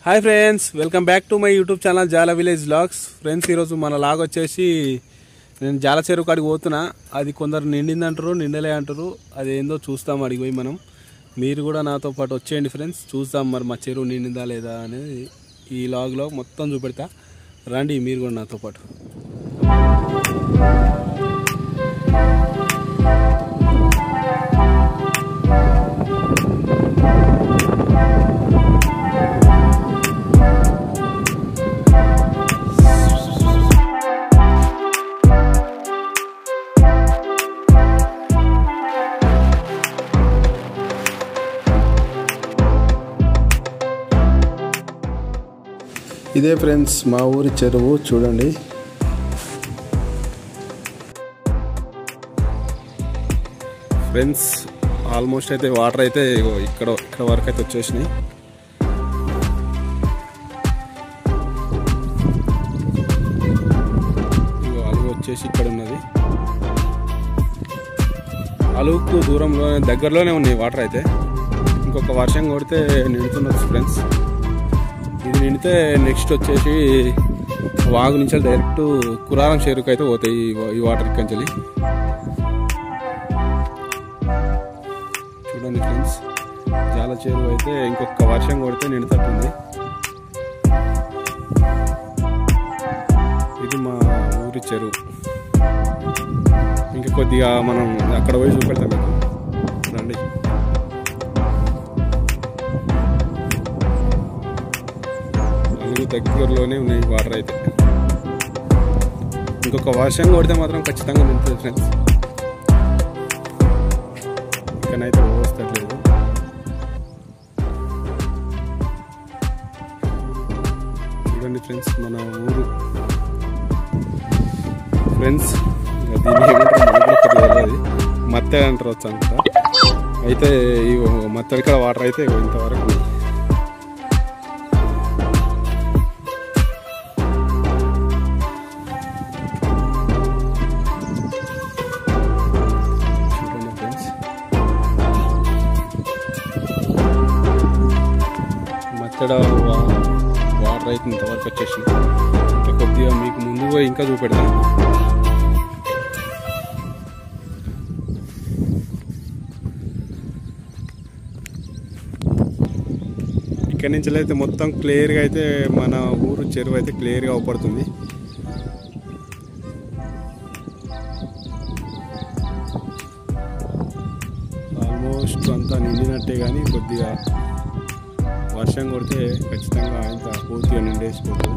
Hi friends welcome back to my YouTube channel Jala village vlogs friends ఈరోజు మన log వచ్చేసి నేను జాల చెరువు కాడికి పోతున్నా అది కొందరు నిండింది అంటారు నిండలే అంటారు అది ఏందో చూస్తాం అడిగి పోయి మనం మీరు కూడా నాతో పాటు వచ్చేయండి ఫ్రెండ్స్ చూస్తాం మరి మా చెరువు నిండిందా లేదా అనేది ఈ లాగ్లో మొత్తం చూపెడతా రండి మీరు కూడా నాతో పాటు ఇదే ఫ్రెండ్స్ మా ఊరి చెరువు చూడండి ఫ్రెండ్స్ ఆల్మోస్ట్ అయితే వాటర్ అయితే ఇగో ఇక్కడ ఇక్కడ వరకు అయితే వచ్చేసినాయి ఇగో అలుగు వచ్చేసి ఇక్కడ ఉన్నది అలుగుకు దూరంలోనే దగ్గరలోనే ఉన్నాయి వాటర్ అయితే ఇంకొక వర్షం కొడితే నిండుతున్నది ఫ్రెండ్స్ ఇది నిండితే నెక్స్ట్ వచ్చేసి వాగు నుంచి డైరెక్ట్ కురారం చెరుకు అయితే పోతాయి ఈ వా- ఈ వాటర్ కంచెలి చూడండి ఫ్రెండ్స్ జాల చెరువు అయితే ఇంకొక వర్షం కొడితే నిండుతట్టుంది ఇది మా ఊరి చెరువు ఇంకా కొద్దిగా మనం అక్కడ పోయి చూపెడతాం మీకు రండి అలుగు దగ్గరలోనే ఉన్నాయి వాటర్ అయితే ఇంకొక వర్షం కొడితే మాత్రం ఖచ్చితంగా నింపుతుంది ఫ్రెండ్స్ ఇక్కడైతే పోస్తట్లేదు చూడండి ఫ్రెండ్స్ మన ఊరు ఫ్రెండ్స్ ఇంకా దీన్ని ఏమంటారు మనకు కూడా కొద్దిగా తెలియదు మత్తె అంటారు వచ్చు అనుకుంటా అయితే ఈ మత్తె ఇక్కడ వాటర్ అయితే ఇగో ఇంతవరకు ఉన్నాయి. చూడండి ఫ్రెండ్స్ మత్తడ వా- వాటర్ అయితే ఇంతవరకు వచ్చేసి ఇంకా కొద్దిగా మీకు ముందు పోయి ఇంకా చూపెడతాను ఇక్కడి నుంచి అయితే మొత్తం క్లియర్గా అయితే మన ఊరు చెరువు అయితే క్లియర్గా అవపడుతుంది ఆల్మోస్ట్ అంతా నిండినట్టే కానీ కొద్దిగా వర్షం కొడితే ఖచ్చితంగా ఇంత పూర్తిగా నిండేసిపోతుంది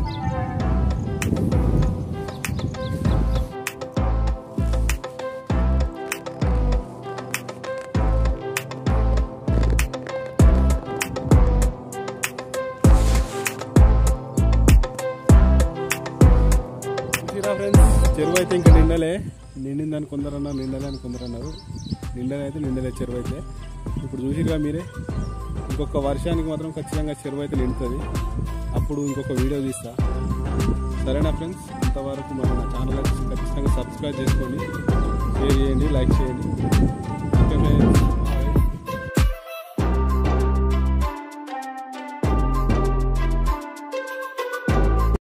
చూసిరా ఫ్రెండ్స్ చెరువు అయితే ఇంకా నిండలే నిండిందని కొందరు అన్నారు నిండలే అని కొందరు అన్నారు నిండలే అయితే నిండలే చెరువు అయితే ఇప్పుడు చూసిరుగా మీరే ఇంకొక వర్షానికి మాత్రం ఖచ్చితంగా చెరువు అయితే నిండుతుంది అప్పుడు ఇంకొక వీడియో తీస్తా సరేనా ఫ్రెండ్స్ ఇంతవరకు మన నా ఛానల్ అయితే ఖచ్చితంగా సబ్స్క్రైబ్ చేసుకోండి షేర్ చేయండి లైక్ చేయండి ఓకే ఫ్రెండ్స్